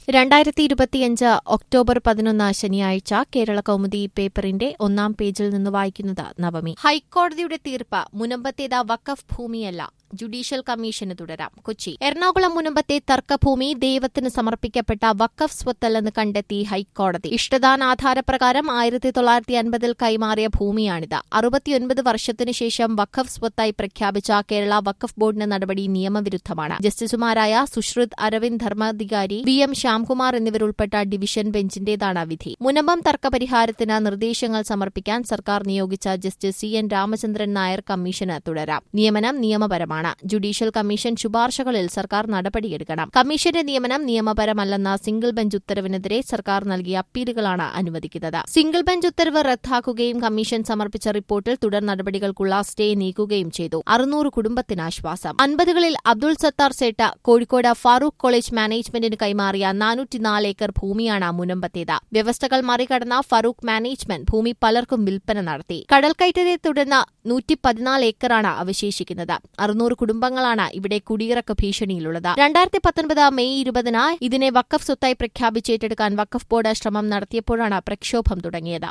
രണ്ടായിരത്തി ഇരുപത്തിയഞ്ച് ഒക്ടോബർ പതിനൊന്ന് ശനിയാഴ്ച കേരള കൗമുദി പേപ്പറിന്റെ ഒന്നാം പേജിൽ നിന്ന് വായിക്കുന്നത് നവമി ഹൈക്കോടതിയുടെ തീർപ്പ് മുനമ്പത്തേത് വക്കഫ് ഭൂമിയല്ല ജുഡീഷ്യൽ കമ്മീഷന് തുടരാം കൊച്ചി എറണാകുളം മുനമ്പത്തെ തർക്കഭൂമി ദൈവത്തിന് സമർപ്പിക്കപ്പെട്ട വക്കഫ് സ്വത്തല്ലെന്ന് കണ്ടെത്തി ഹൈക്കോടതി ഇഷ്ടദാനാധാരപ്രകാരം ആയിരത്തി തൊള്ളായിരത്തി അൻപതിൽ കൈമാറിയ ഭൂമിയാണിത് അറുപത്തിയൊൻപത് വർഷത്തിനു ശേഷം വഖഫ് സ്വത്തായി പ്രഖ്യാപിച്ച കേരള വഖഫ് ബോർഡിന്റെ നടപടി നിയമവിരുദ്ധമാണ് ജസ്റ്റിസുമാരായ സുശ്രുത് അരവിന്ദ് ധർമാധികാരി വി എം ശ്യാംകുമാർ എന്നിവരുൾപ്പെട്ട ഡിവിഷൻ ബെഞ്ചിന്റേതാണ് വിധി മുനമ്പം തർക്കപരിഹാരത്തിന് നിർദ്ദേശങ്ങൾ സമർപ്പിക്കാൻ സർക്കാർ നിയോഗിച്ച justice C N Ramachandran Nair കമ്മീഷന് തുടരാം നിയമനം നിയമപരമാണ് ജുഡീഷ്യൽ കമ്മീഷൻ ശുപാർശകളിൽ സർക്കാർ നടപടിയെടുക്കണം കമ്മീഷന്റെ നിയമനം നിയമപരമല്ലെന്ന സിംഗിൾ ബെഞ്ച് ഉത്തരവിനെതിരെ സർക്കാർ നൽകിയ അപ്പീലുകളാണ് അനുവദിക്കുന്നത് സിംഗിൾ ബെഞ്ച് ഉത്തരവ് റദ്ദാക്കുകയും കമ്മീഷൻ സമർപ്പിച്ച റിപ്പോർട്ടിൽ തുടർ നടപടികൾക്കുള്ള സ്റ്റേ നീക്കുകയും ചെയ്തു അറുന്നൂറ് കുടുംബത്തിന് ആശ്വാസം അൻപതുകളിൽ അബ്ദുൾ സത്താർ സേട്ട കോഴിക്കോട് ഫാറൂഖ് കോളേജ് മാനേജ്മെന്റിന് കൈമാറിയ നാനൂറ്റിനാല് ഏക്കർ ഭൂമിയാണ് മുനമ്പത്തേത് വ്യവസ്ഥകൾ മറികടന്ന ഫറൂഖ് മാനേജ്മെന്റ് ഭൂമി പലർക്കും വിൽപ്പന നടത്തി കടൽക്കയറ്റത്തെ തുടർന്ന് നൂറ്റി പതിനാല് ഏക്കറാണ് അവശേഷിക്കുന്നത് അറുന്നൂറ് കുടുംബങ്ങളാണ് ഇവിടെ കുടിയിറക്ക ഭീഷണിയിലുള്ളത് രണ്ടായിരത്തി പത്തൊൻപത് മെയ് ഇരുപതിന് ഇതിനെ വക്കഫ് സ്വത്തായി പ്രഖ്യാപിച്ചേറ്റെടുക്കാൻ വക്കഫ് ബോർഡ് ശ്രമം നടത്തിയപ്പോഴാണ് പ്രക്ഷോഭം തുടങ്ങിയത്